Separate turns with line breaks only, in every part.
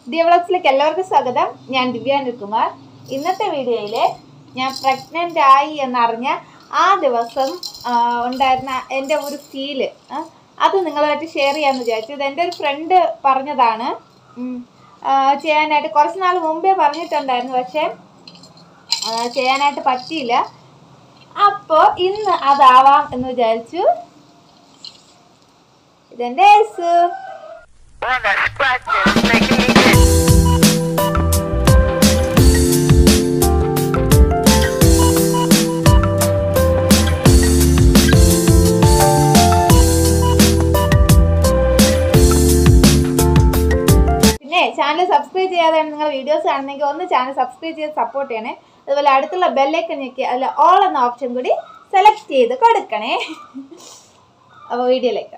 ഡിയവ്ലോഗ്സിലേക്ക് എല്ലാവർക്കും സ്വാഗതം ഞാൻ ദിവ്യ അനിൽകുമാർ ഇന്നത്തെ വീഡിയോയിൽ ഞാൻ പ്രഗ്നൻ്റ് ആയി എന്നറിഞ്ഞ ആ ദിവസം ആ, ഉണ്ടായിരുന്ന എൻ്റെ ഒരു ഫീല് അത് നിങ്ങളുമായിട്ട് ഷെയർ ചെയ്യാമെന്ന് വിചാരിച്ചു ഇത് എൻ്റെ ഒരു ഫ്രണ്ട് പറഞ്ഞതാണ് ഉം, ആ, ചെയ്യാനായിട്ട് കുറച്ച് നാൾ മുമ്പേ പറഞ്ഞിട്ടുണ്ടായിരുന്നു പക്ഷേ ആ, ചെയ്യാനായിട്ട് പറ്റിയില്ല അപ്പോൾ ഇന്ന് അതാവാം എന്ന് വിചാരിച്ചു ഇതെൻ്റെ യേസു
Well, that scratching is making me itch.
പിന്നെ ചാനൽ സബ്സ്ക്രൈബ് ചെയ്യാതെയാണ് നിങ്ങൾ വീഡിയോസ് കാണുന്നെങ്കിൽ ഒന്ന് ചാനൽ സബ്സ്ക്രൈബ് ചെയ്ത് സപ്പോർട്ട് ചെയ്യണേ അതുപോലെ അടുത്തുള്ള ബെല്ലൈക്കൺ ഞെക്കി അതിൽ ഓൾ എന്ന ഓപ്ഷൻ കൂടി സെലക്ട് ചെയ്ത് കൊടുക്കണേ അപ്പോൾ വീഡിയോയിലേക്ക്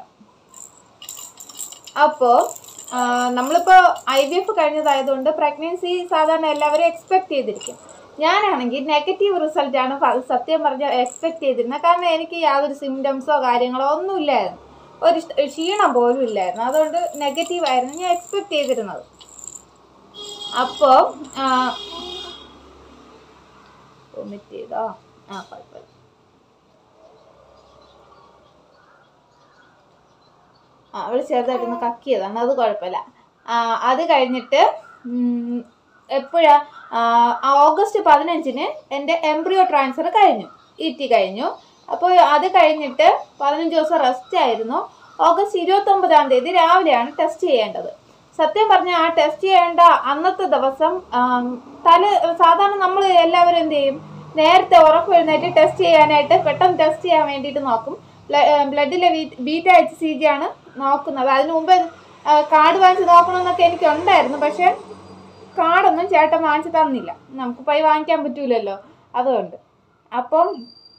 അപ്പോൾ നമ്മളിപ്പോൾ ഐ വി എഫ് കഴിഞ്ഞതായതുകൊണ്ട് പ്രഗ്നൻസി സാധാരണ എല്ലാവരും എക്സ്പെക്ട് ചെയ്തിരിക്കും ഞാനാണെങ്കിൽ നെഗറ്റീവ് റിസൾട്ടാണ് ഫ- സത്യം പറഞ്ഞ എക്സ്പെക്ട് ചെയ്തിരുന്നത് കാരണം എനിക്ക് യാതൊരു സിംറ്റംസോ കാര്യങ്ങളോ ഒന്നും ഇല്ലായിരുന്നു ഒരു ക്ഷ- ക്ഷീണം പോലും ഇല്ലായിരുന്നു അതുകൊണ്ട് നെഗറ്റീവ് ആയിരുന്നു ഞാൻ എക്സ്പെക്ട് ചെയ്തിരുന്നത് അപ്പോൾ വൊമിറ്റ് ചെയ്തോ ആ കുഴപ്പമില്ല ആ അവൾ ചെറുതായിട്ടൊന്ന് കക്കിയതാണ് അത് കുഴപ്പമില്ല ആ, അത് കഴിഞ്ഞിട്ട് എപ്പോഴാ ഓഗസ്റ്റ് പതിനഞ്ചിന് എൻ്റെ എംബ്രിയോ ട്രാൻസ്ഫർ കഴിഞ്ഞു ഇറ്റി കഴിഞ്ഞു അപ്പോൾ അത് കഴിഞ്ഞിട്ട് പതിനഞ്ച് ദിവസം റെസ്റ്റ് ആയിരുന്നു ഓഗസ്റ്റ് ഇരുപത്തൊമ്പതാം തീയതി രാവിലെയാണ് ടെസ്റ്റ് ചെയ്യേണ്ടത് സത്യം പറഞ്ഞാൽ ആ ടെസ്റ്റ് ചെയ്യേണ്ട അന്നത്തെ ദിവസം ആം, തല സാധാരണ നമ്മൾ എല്ലാവരും എന്ത് ചെയ്യും നേരത്തെ ഉറപ്പ് എഴുന്നേറ്റ് ടെസ്റ്റ് ചെയ്യാനായിട്ട് പെട്ടെന്ന് ടെസ്റ്റ് ചെയ്യാൻ വേണ്ടിയിട്ട് നോക്കും ബ്ലഡിലെ ബീറ്റ എച്ച് സി ജി ആണ് നോക്കുന്നത് അതിന് മുമ്പ് കാർഡ് വാങ്ങിച്ച് നോക്കണമെന്നൊക്കെ എനിക്ക് ഉണ്ടായിരുന്നു പക്ഷേ കാർഡൊന്നും ചേട്ടൻ വാങ്ങിച്ച് തന്നില്ല നമുക്ക് പോയി വാങ്ങിക്കാൻ പറ്റൂലല്ലോ അതുകൊണ്ട് അപ്പം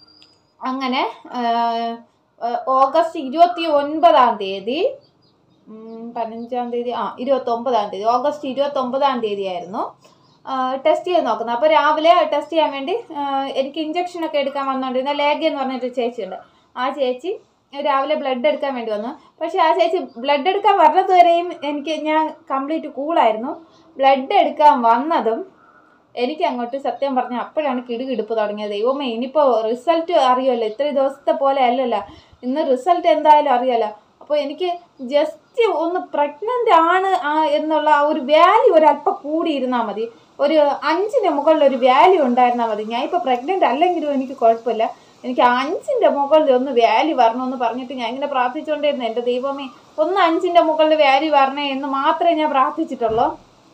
അങ്ങനെ ആ, ആ, ഓഗസ്റ്റ് ഇരുപത്തി ഒൻപതാം തീയതി ഉം, പതിനഞ്ചാം തീയതി ആ ഇരുപത്തി ഒമ്പതാം തീയതി ഓഗസ്റ്റ് ഇരുപത്തി ഒമ്പതാം തീയതി ആയിരുന്നു ടെസ്റ്റ് ചെയ്ത് നോക്കുന്നത് അപ്പോൾ രാവിലെ ടെസ്റ്റ് ചെയ്യാൻ വേണ്ടി ആ, എനിക്ക് ഇഞ്ചക്ഷൻ ഒക്കെ എടുക്കാൻ വന്നുകൊണ്ടിരുന്ന ലേഖ എന്ന് പറഞ്ഞിട്ട് ചേച്ചിയുണ്ട് ആ ചേച്ചി രാവിലെ ബ്ലഡ് എടുക്കാൻ വേണ്ടി വന്നു പക്ഷേ ആ ചേച്ചി ബ്ലഡ് എടുക്കാൻ വരുന്നത് വരെയും എനിക്ക് ഞാൻ കംപ്ലീറ്റ് കൂളായിരുന്നു ബ്ലഡ് എടുക്കാൻ വന്നതും എനിക്ക് അങ്ങോട്ട് സത്യം പറഞ്ഞാൽ അപ്പോഴാണ് കിടുകിടുപ്പ് തുടങ്ങിയത് ദൈവമേ ഇനിയിപ്പോൾ റിസൾട്ട് അറിയുമല്ലോ ഇത്രയും ദിവസത്തെ പോലെ അല്ലല്ലോ ഇന്ന് റിസൾട്ട് എന്തായാലും അറിയാലോ അപ്പോൾ എനിക്ക് ജസ്റ്റ് ഒന്ന് പ്രഗ്നൻ്റ് ആണ് ആ എന്നുള്ള ആ ഒരു വാല്യൂ ഒരല്പം കൂടിയിരുന്നാൽ മതി ഒരു അഞ്ചിൻ്റെ മുകളിൽ ഒരു വാല്യൂ ഉണ്ടായിരുന്നാൽ മതി ഞാൻ ഇപ്പോൾ പ്രഗ്നൻ്റ് അല്ലെങ്കിലും എനിക്ക് കുഴപ്പമില്ല എനിക്ക് അഞ്ചിൻ്റെ മുകളിൽ ഒന്ന് വാല്യൂ വരണമെന്ന് പറഞ്ഞിട്ട് ഞാൻ ഇങ്ങനെ പ്രാർത്ഥിച്ചുകൊണ്ടിരുന്നു എൻ്റെ ദൈവമേ ഒന്ന് അഞ്ചിൻ്റെ മുകളിൽ വാല്യൂ വരണേ എന്ന് മാത്രമേ ഞാൻ പ്രാർത്ഥിച്ചിട്ടുള്ളൂ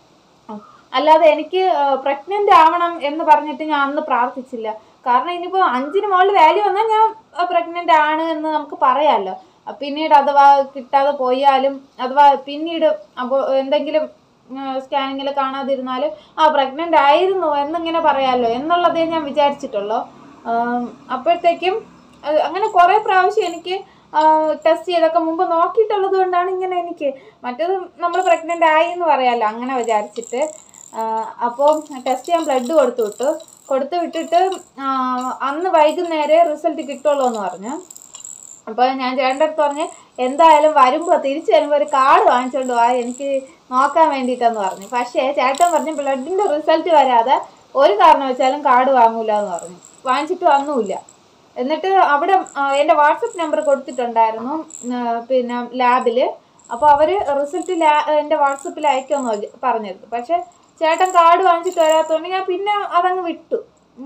അല്ലാതെ എനിക്ക് പ്രഗ്നൻ്റ് ആവണം എന്ന് പറഞ്ഞിട്ട് ഞാൻ അന്ന് പ്രാർത്ഥിച്ചില്ല കാരണം ഇനിയിപ്പോൾ അഞ്ചിന് മുകളിൽ വാല്യൂ വന്നാൽ ഞാൻ പ്രഗ്നൻ്റ് ആണ് എന്ന് നമുക്ക് പറയാമല്ലോ അഹ് പിന്നീട് അഥവാ കിട്ടാതെ പോയാലും അഥവാ പിന്നീട് അപ്പോൾ എന്തെങ്കിലും സ്കാനിങ്ങിൽ കാണാതിരുന്നാൽ ആ പ്രഗ്നൻ്റ് ആയിരുന്നു എന്നിങ്ങനെ പറയാമല്ലോ എന്നുള്ളതേ ഞാൻ വിചാരിച്ചിട്ടുള്ളൂ ആം, അപ്പോഴത്തേക്കും അത് അങ്ങനെ കുറേ പ്രാവശ്യം എനിക്ക് ടെസ്റ്റ് ചെയ്തൊക്കെ മുമ്പ് നോക്കിയിട്ടുള്ളത് കൊണ്ടാണ് ഇങ്ങനെ എനിക്ക് മറ്റേത് നമ്മൾ പ്രഗ്നൻ്റ് ആയി എന്ന് പറയാമല്ലോ അങ്ങനെ വിചാരിച്ചിട്ട് അപ്പോൾ ടെസ്റ്റ് ചെയ്യാൻ ബ്ലഡ് കൊടുത്തു വിട്ടു കൊടുത്തു വിട്ടിട്ട് ആ, അന്ന് വൈകുന്നേരം റിസൾട്ട് കിട്ടുള്ളൂ എന്ന് പറഞ്ഞു അപ്പോൾ ഞാൻ ചേട്ടൻ്റെ അടുത്ത് പറഞ്ഞ് എന്തായാലും വരുമ്പോൾ തിരിച്ചു വരുമ്പോൾ ഒരു കാർഡ് വാങ്ങിച്ചുകൊണ്ട് വാ എനിക്ക് നോക്കാൻ വേണ്ടിയിട്ടെന്ന് പറഞ്ഞു പക്ഷേ ചേട്ടൻ പറഞ്ഞു ബ്ലഡിൻ്റെ റിസൾട്ട് വരാതെ ഒരു കാരണവശാലും കാർഡ് വാങ്ങൂല എന്ന് പറഞ്ഞു വാങ്ങിച്ചിട്ട് വന്നുമില്ല എന്നിട്ട് അവിടെ ആ, എൻ്റെ വാട്സപ്പ് നമ്പർ കൊടുത്തിട്ടുണ്ടായിരുന്നു ആ, പിന്നെ ലാബിൽ അപ്പോൾ അവർ റിസൾട്ട് ലാ എൻ്റെ വാട്സപ്പിൽ അയക്കുമെന്ന് പറഞ്ഞിരുന്നു പക്ഷേ ചേട്ടൻ കാർഡ് വാങ്ങിച്ചിട്ട് വരാത്തതുകൊണ്ട് ഞാൻ പിന്നെ അതങ്ങ് വിട്ടു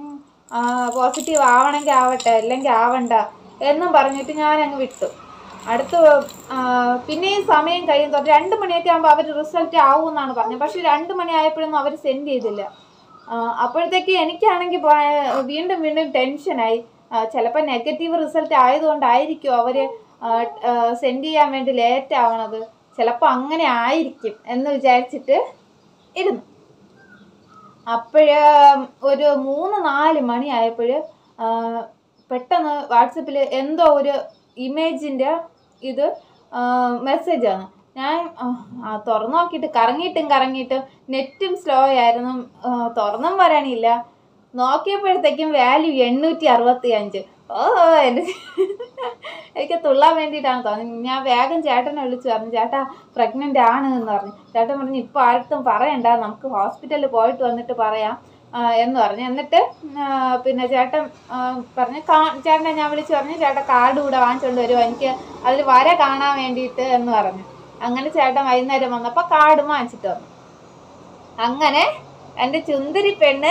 പോസിറ്റീവ് ആവണമെങ്കിൽ ആവട്ടെ അല്ലെങ്കിൽ ആവണ്ട എന്നും പറഞ്ഞിട്ട് ഞാൻ അങ്ങ് വിട്ടു അടുത്ത് ആ, പിന്നെയും സമയം കഴിയും തൊട്ട് രണ്ട് മണിയൊക്കെ ആകുമ്പോൾ അവർ റിസൾട്ട് ആവും എന്നാണ് പറഞ്ഞത് പക്ഷേ രണ്ട് മണി ആയപ്പോഴൊന്നും അവർ സെൻഡ് ചെയ്തില്ല ആ, അപ്പോഴത്തേക്ക് എനിക്കാണെങ്കിൽ ഭയ- വീണ്ടും വീണ്ടും ടെൻഷനായി ചിലപ്പോൾ നെഗറ്റീവ് റിസൾട്ട് ആയതുകൊണ്ടായിരിക്കും അവർ സെൻഡ് ചെയ്യാൻ വേണ്ടി ലേറ്റ് ആവണത് ചിലപ്പോൾ അങ്ങനെ ആയിരിക്കും എന്ന് വിചാരിച്ചിട്ട് ഇരുന്നു അപ്പോഴ് ഒരു മൂന്ന് നാല് മണി ആയപ്പോൾ പെട്ടെന്ന് വാട്സപ്പിൽ എന്തോ ഒരു ഇമേജിൻ്റെ ഇത് മെസ്സേജാണ് ഞാൻ ആ, ആ, തുറന്നു നോക്കിയിട്ട് കറങ്ങിയിട്ടും കറങ്ങിയിട്ടും നെറ്റും സ്ലോ ആയിരുന്നു ആ, തുറന്നും വരാനില്ല നോക്കിയപ്പോഴത്തേക്കും വാല്യൂ എണ്ണൂറ്റി അറുപത്തി അഞ്ച് ഓ എൻ്റെ എനിക്ക് തുള്ളാൻ വേണ്ടിയിട്ടാണ് തോന്നി ഞാൻ വേഗം ചേട്ടനെ വിളിച്ചു പറഞ്ഞു ചേട്ടാ പ്രഗ്നൻ്റ് ആണ് എന്ന് പറഞ്ഞു ചേട്ടൻ പറഞ്ഞു ഇപ്പോൾ ആർക്കും പറയണ്ട നമുക്ക് ഹോസ്പിറ്റലിൽ പോയിട്ട് വന്നിട്ട് പറയാം ആ, എന്ന് പറഞ്ഞു എന്നിട്ട് ആ, പിന്നെ ചേട്ടൻ ആ, പറഞ്ഞു കാ ചേട്ടനെ ഞാൻ വിളിച്ചു പറഞ്ഞു ചേട്ടൻ കാർഡ് കൂടെ വാങ്ങിച്ചുകൊണ്ട് വരുമോ എനിക്ക് അതിൽ വര കാണാൻ വേണ്ടിയിട്ട് എന്ന് പറഞ്ഞു അങ്ങനെ ചേട്ടൻ വൈകുന്നേരം വന്നപ്പോൾ കാർഡ് വാങ്ങിച്ചിട്ട് വന്നു അങ്ങനെ എൻ്റെ ചുന്ദരി പെണ്ണ്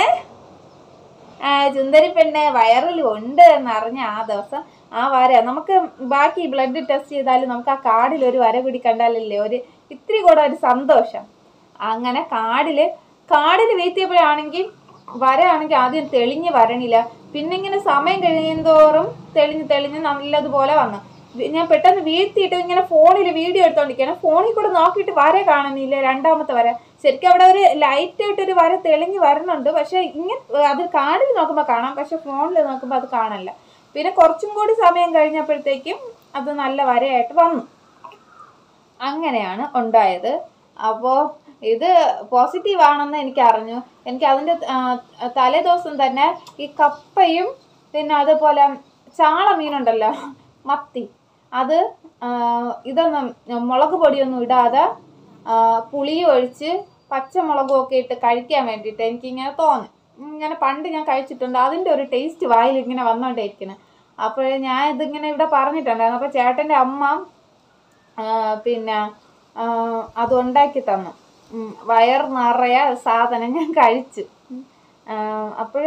ആ, ചുന്ദരി പെണ്ണ് വയറിൽ ഉണ്ട് എന്നറിഞ്ഞ ആ ദിവസം ആ വര നമുക്ക് ബാക്കി ബ്ലഡ് ടെസ്റ്റ് ചെയ്താലും നമുക്ക് ആ കാർഡിൽ ഒരു വര കൂടി കണ്ടാലല്ലേ ഒരു ഇത്തിരി കൂടെ ഒരു സന്തോഷം അങ്ങനെ കാർഡിൽ കാർഡിൽ വെയിറ്റ് ചെയ്യപ്പോഴാണെങ്കിൽ വരയാണെങ്കിൽ ആദ്യം തെളിഞ്ഞ് വരണില്ല പിന്നെ ഇങ്ങനെ സമയം കഴിയുന്തോറും തെളിഞ്ഞ് തെളിഞ്ഞ് നല്ലതുപോലെ വന്നു വി- ഞാൻ പെട്ടെന്ന് വീഴ്ത്തിയിട്ട് ഇങ്ങനെ ഫോണിൽ വീഡിയോ എടുത്തോണ്ടിരിക്കുകയാണ് ഫോണിൽ കൂടെ നോക്കിയിട്ട് വര കാണുന്നില്ല രണ്ടാമത്തെ വര ശരിക്കും അവിടെ ഒരു ലൈറ്റ് ആയിട്ടൊരു വര തെളിഞ്ഞ് വരുന്നുണ്ട് പക്ഷെ ഇങ്ങനെ അത് കാർഡിൽ നോക്കുമ്പോൾ കാണാം പക്ഷെ ഫോണിൽ നോക്കുമ്പോൾ അത് കാണില്ല പിന്നെ കുറച്ചും കൂടി സമയം കഴിഞ്ഞപ്പോഴത്തേക്കും അത് നല്ല വരയായിട്ട് വന്നു അങ്ങനെയാണ് ഉണ്ടായത് അപ്പോൾ ഇത് പോസിറ്റീവ് ആണെന്ന് എനിക്ക് അറിഞ്ഞു എനിക്ക് അതിൻ്റെ തലേ ദിവസം തന്നെ ഈ കപ്പയും പിന്നെ അതുപോലെ ചാള മീനുണ്ടല്ലോ മത്തി അത് ആ, ഇതൊന്നും മുളക് പൊടിയൊന്നും ഇടാതെ ആ, പുളിയും ഒഴിച്ച് പച്ചമുളകും ഒക്കെ ഇട്ട് കഴിക്കാൻ വേണ്ടിയിട്ട് എനിക്കിങ്ങനെ തോന്നി ഇങ്ങനെ പണ്ട് ഞാൻ കഴിച്ചിട്ടുണ്ട് അതിൻ്റെ ഒരു ടേസ്റ്റ് വായിൽ ഇങ്ങനെ വന്നുകൊണ്ടേയിരിക്കുന്നത് അപ്പോൾ ഞാൻ ഇതിങ്ങനെ ഇവിടെ പറഞ്ഞിട്ടുണ്ടായിരുന്നു അപ്പോൾ ചേട്ടൻ്റെ അമ്മ ആ, പിന്നെ ആ, അത് ഉണ്ടാക്കി തന്നു ഉം, വയർ നിറയെ സാധനം ഞാൻ കഴിച്ചു അപ്പോൾ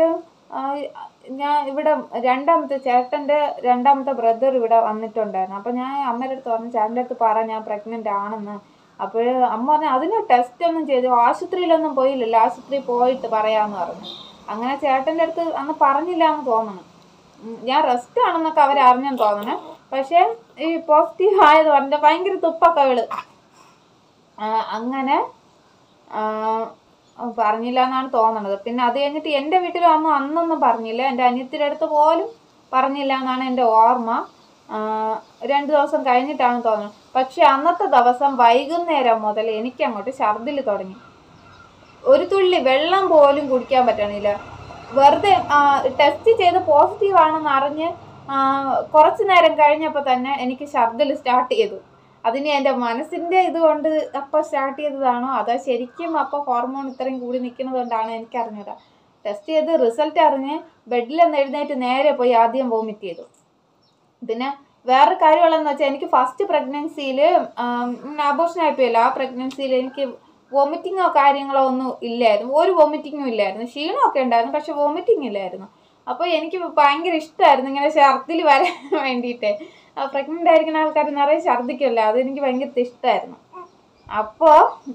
ഞാൻ ഇവിടെ രണ്ടാമത്തെ ചേട്ടൻ്റെ രണ്ടാമത്തെ ബ്രദർ ഇവിടെ വന്നിട്ടുണ്ടായിരുന്നു അപ്പോൾ ഞാൻ അമ്മയുടെ അടുത്ത് പറഞ്ഞു ചേട്ടൻ്റെ അടുത്ത് പറ ഞാൻ പ്രഗ്നൻ്റ് ആണെന്ന് അപ്പോൾ അമ്മ പറഞ്ഞു അതിന് ടെസ്റ്റ് ഒന്നും ചെയ്തു ആശുപത്രിയിലൊന്നും പോയില്ലല്ലോ ആശുപത്രിയിൽ പോയിട്ട് പറയാമെന്ന് പറഞ്ഞു അങ്ങനെ ചേട്ടൻ്റെ അടുത്ത് അന്ന് പറഞ്ഞില്ല എന്ന് തോന്നുന്നു ഉം, ഞാൻ റെസ്റ്റ് ആണെന്നൊക്കെ അവർ അറിഞ്ഞെന്ന് തോന്നണേ പക്ഷേ ഈ പോസിറ്റീവ് ആയത് പറഞ്ഞ ഭയങ്കര തുപ്പൊക്കെ അവള് ആ, അങ്ങനെ ആ, പറഞ്ഞില്ല എന്നാണ് തോന്നണത് പിന്നെ അത് കഴിഞ്ഞിട്ട് എൻ്റെ വീട്ടിൽ വന്നു അന്നൊന്നും പറഞ്ഞില്ല എൻ്റെ അനിയത്തിയുടെ അടുത്ത് പോലും പറഞ്ഞില്ല എന്നാണ് എൻ്റെ ഓർമ്മ ആ, രണ്ട് ദിവസം കഴിഞ്ഞിട്ടാണ് തോന്നുന്നത് പക്ഷെ അന്നത്തെ ദിവസം വൈകുന്നേരം മുതൽ എനിക്ക് അങ്ങോട്ട് ഛർദിൽ തുടങ്ങി ഒരു തുള്ളി വെള്ളം പോലും കുടിക്കാൻ പറ്റണില്ല വെറുതെ ടെസ്റ്റ് ചെയ്ത് പോസിറ്റീവ് ആണെന്ന് അറിഞ്ഞ് ആ, കുറച്ച് നേരം കഴിഞ്ഞപ്പോൾ തന്നെ എനിക്ക് ഛർദിൽ സ്റ്റാർട്ട് ചെയ്തു അതിന് എൻ്റെ മനസ്സിൻ്റെ ഇത് കൊണ്ട് അപ്പോൾ സ്റ്റാർട്ട് ചെയ്തതാണോ അതോ ശരിക്കും അപ്പോൾ ഹോർമോൺ ഇത്രയും കൂടി നിൽക്കുന്നത് കൊണ്ടാണ് എനിക്കറിഞ്ഞത് ടെസ്റ്റ് ചെയ്ത് റിസൾട്ട് അറിഞ്ഞ് ബെഡിൽ നിന്ന് എഴുന്നേറ്റ് നേരെ പോയി ആദ്യം വോമിറ്റ് ചെയ്തു പിന്നെ വേറൊരു കാര്യമുള്ളതെന്ന് വെച്ചാൽ എനിക്ക് ഫസ്റ്റ് പ്രഗ്നൻസിയിൽ അബോർഷൻ ആയിപ്പോയല്ലോ ആ പ്രഗ്നൻസിയിൽ എനിക്ക് വോമിറ്റിങ്ങോ കാര്യങ്ങളോ ഒന്നും ഇല്ലായിരുന്നു ഒരു വോമിറ്റിങ്ങും ഇല്ലായിരുന്നു ക്ഷീണമൊക്കെ ഉണ്ടായിരുന്നു പക്ഷെ വോമിറ്റിംഗ് ഇല്ലായിരുന്നു അപ്പോൾ എനിക്ക് ഭയങ്കര ഇഷ്ടമായിരുന്നു ഇങ്ങനെ ഛർദിൽ വരാൻ വേണ്ടിയിട്ട് പ്രഗ്നൻ്റ് ആയിരിക്കുന്ന ആൾക്കാർ നിറയെ ഛർദിക്കുമല്ലോ അതെനിക്ക് ഭയങ്കര ഇഷ്ടമായിരുന്നു അപ്പോൾ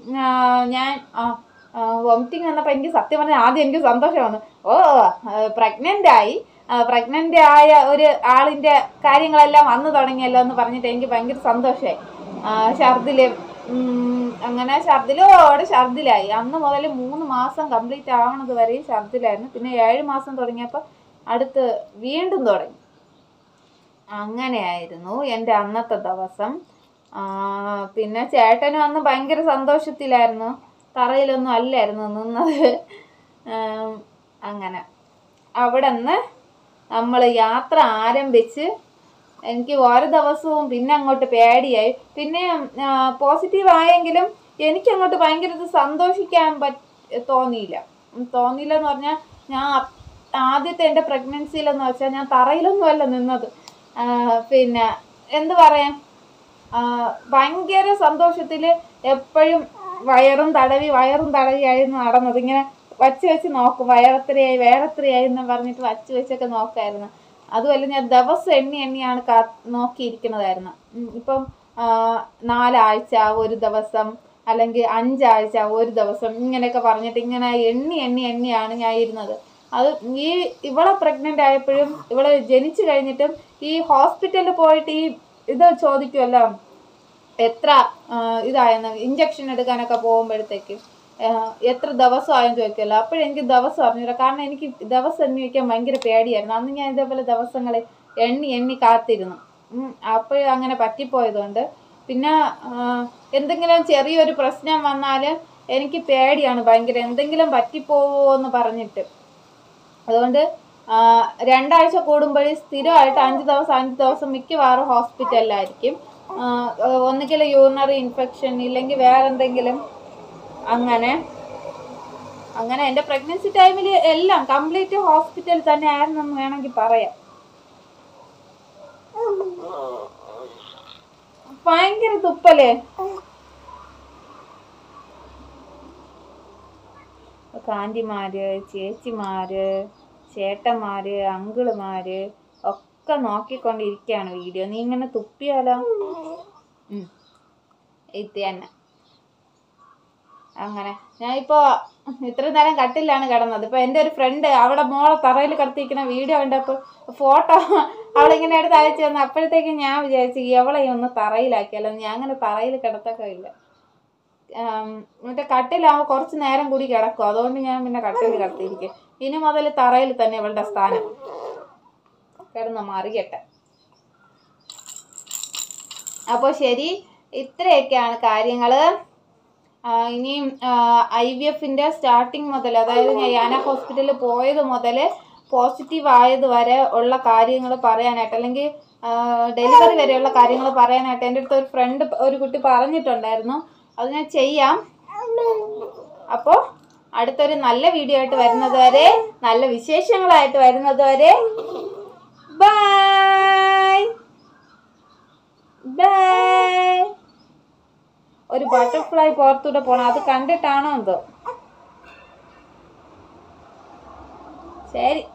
ഞാൻ വോമിറ്റിംഗ് വന്നപ്പോൾ എനിക്ക് സത്യം പറഞ്ഞാൽ ആദ്യം എനിക്ക് സന്തോഷം വന്നു ഓ പ്രഗ്നൻ്റ് ആയി പ്രഗ്നൻ്റ് ആയ ഒരു ആളിൻ്റെ കാര്യങ്ങളെല്ലാം വന്നു തുടങ്ങിയല്ലോ എന്ന് പറഞ്ഞിട്ട് എനിക്ക് ഭയങ്കര സന്തോഷമായി ഛർദില് ഉം, അങ്ങനെ ഛർദിലോടെ ഛർദിലായി അന്ന് മുതൽ മൂന്ന് മാസം കംപ്ലീറ്റ് ആവണത് വരെയും ഛർദിലായിരുന്നു പിന്നെ ഏഴ് മാസം തുടങ്ങിയപ്പോൾ അടുത്ത് വീണ്ടും തുടങ്ങി അങ്ങനെയായിരുന്നു എൻ്റെ അന്നത്തെ ദിവസം ആ, പിന്നെ ചേട്ടനും അന്ന് ഭയങ്കര സന്തോഷത്തിലായിരുന്നു തറയിലൊന്നും അല്ലായിരുന്നു നിന്നത് ആം, അങ്ങനെ അവിടെ നിന്ന് നമ്മൾ യാത്ര ആരംഭിച്ച് എനിക്ക് ഓരോ ദിവസവും പിന്നെ അങ്ങോട്ട് പേടിയായി പിന്നെ പോസിറ്റീവ് ആയെങ്കിലും എനിക്ക് അങ്ങോട്ട് ഭയങ്കര ഇത് സന്തോഷിക്കാൻ പറ്റ തോന്നിയില്ല ഉം, തോന്നിയില്ല എന്ന് പറഞ്ഞാൽ ഞാൻ അപ്- ആദ്യത്തെ എൻ്റെ പ്രഗ്നൻസിയിലെന്ന് വെച്ചാൽ ഞാൻ തറയിലൊന്നും അല്ല നിന്നത് ആ, പിന്നെ എന്ത് പറയാൻ ആ, ഭയങ്കര സന്തോഷത്തിൽ എപ്പോഴും വയറും തടവി വയറും തടവിയായിരുന്നു നടന്നത് ഇങ്ങനെ വച്ച് വെച്ച് നോക്കും വയറെത്രയായി വേറെത്രയായി എന്ന് പറഞ്ഞിട്ട് വച്ച് വെച്ചൊക്കെ നോക്കായിരുന്നു അതുമല്ല ഞാൻ ദിവസം എണ്ണി എണ്ണിയാണ് കാ നോക്കിയിരിക്കുന്നതായിരുന്നു ഉം, ഇപ്പം ആ, നാലാഴ്ച ഒരു ദിവസം അല്ലെങ്കിൽ അഞ്ചാഴ്ച ഒരു ദിവസം ഇങ്ങനെയൊക്കെ പറഞ്ഞിട്ട് ഇങ്ങനെ എണ്ണി എണ്ണി എണ്ണിയാണ് ഞാൻ ഇരുന്നത് അത് ഈ ഇവളെ പ്രഗ്നൻ്റ് ആയപ്പോഴും ഇവളെ ജനിച്ചു കഴിഞ്ഞിട്ടും ഈ ഹോസ്പിറ്റലിൽ പോയിട്ട് ഈ ഇത് ചോദിക്കുമല്ലോ എത്ര ആ, ഇതായെന്ന് ഇഞ്ചക്ഷൻ എടുക്കാനൊക്കെ പോകുമ്പോഴത്തേക്ക് ആ, എത്ര ദിവസമായെന്ന് ചോദിക്കുമല്ലോ അപ്പോഴെനിക്ക് ദിവസം അറിഞ്ഞില്ല കാരണം എനിക്ക് ദിവസം എണ്ണി വയ്ക്കാൻ ഭയങ്കര പേടിയായിരുന്നു അന്ന് ഞാൻ ഇതേപോലെ ദിവസങ്ങൾ എണ്ണി എണ്ണി കാത്തിരുന്നു അപ്പോഴും അങ്ങനെ പറ്റിപ്പോയതുകൊണ്ട് പിന്നെ ആ, എന്തെങ്കിലും ചെറിയൊരു പ്രശ്നം വന്നാൽ എനിക്ക് പേടിയാണ് ഭയങ്കര എന്തെങ്കിലും പറ്റിപ്പോവോ എന്ന് പറഞ്ഞിട്ട് അതുകൊണ്ട് ആ, രണ്ടാഴ്ച കൂടുമ്പോൾ സ്ഥിരമായിട്ട് അഞ്ച് ദിവസം അഞ്ച് ദിവസം മിക്കവാറും ഹോസ്പിറ്റലിലായിരിക്കും ഒന്നുകിൽ യൂറിനറി ഇൻഫെക്ഷൻ ഇല്ലെങ്കിൽ വേറെ എന്തെങ്കിലും അങ്ങനെ അങ്ങനെ എൻ്റെ പ്രഗ്നൻസി ടൈമിൽ എല്ലാം കംപ്ലീറ്റ് ഹോസ്പിറ്റൽ തന്നെ ആയിരുന്നെന്ന് വേണമെങ്കിൽ പറയാം ഭയങ്കര തുപ്പലേ കാന്റിമാര് ചേച്ചിമാര് ചേട്ടന്മാര് അങ്കിളുമാര് ഒക്കെ നോക്കിക്കൊണ്ടിരിക്കുകയാണ് വീഡിയോ നീ ഇങ്ങനെ തുപ്പിയാലോ ഉം. ഇത് തന്നെ അങ്ങനെ ഞാനിപ്പോ ഇത്ര നേരം കട്ടിലാണ് കിടന്നത് ഇപ്പൊ എൻ്റെ ഒരു ഫ്രണ്ട് അവിടെ മോളെ തറയിൽ കിടത്തിയിരിക്കുന്ന വീഡിയോ കണ്ടപ്പോൾ ഫോട്ടോ അവളിങ്ങനെ എടുത്ത് അയച്ചു തന്നു അപ്പോഴത്തേക്ക് ഞാൻ വിചാരിച്ചു എവളെ ഒന്ന് തറയിലാക്കിയാലോ ഞാൻ അങ്ങനെ തറയിൽ കിടത്തൊക്കെ ഇല്ല ആം, മറ്റേ കട്ടിലാവുമ്പോൾ കുറച്ച് നേരം കൂടി കിടക്കും അതുകൊണ്ട് ഞാൻ പിന്നെ കട്ടിൽ കിടത്തിയിരിക്കും ഇനി മുതൽ തറയിൽ തന്നെ ഇവളുടെ സ്ഥാനം കിടന്ന് മറിയട്ടെ അപ്പോൾ ശരി ഇത്രയൊക്കെയാണ് കാര്യങ്ങൾ ഇനിയും ഐ വി എഫിൻ്റെ സ്റ്റാർട്ടിങ് മുതൽ അതായത് ഞാൻ യാന ഹോസ്പിറ്റലിൽ പോയത് മുതൽ പോസിറ്റീവ് ആയത് വരെ ഉള്ള കാര്യങ്ങൾ പറയാനായിട്ട് അല്ലെങ്കിൽ ഡെലിവറി വരെയുള്ള കാര്യങ്ങൾ പറയാനായിട്ട് എൻ്റെ അടുത്ത് ഒരു ഫ്രണ്ട് ഒരു കുട്ടി പറഞ്ഞിട്ടുണ്ടായിരുന്നു അത് ഞാൻ ചെയ്യാം അപ്പോൾ അടുത്തൊരു നല്ല വീഡിയോ ആയിട്ട് വരുന്നത് വരെ നല്ല വിശേഷങ്ങളായിട്ട് വരുന്നത് വരെ ബൈ ബൈ ഒരു ബട്ടർഫ്ലൈ പുറത്തൂടെ പോണം അത് കണ്ടിട്ടാണോ എന്തോ ശരി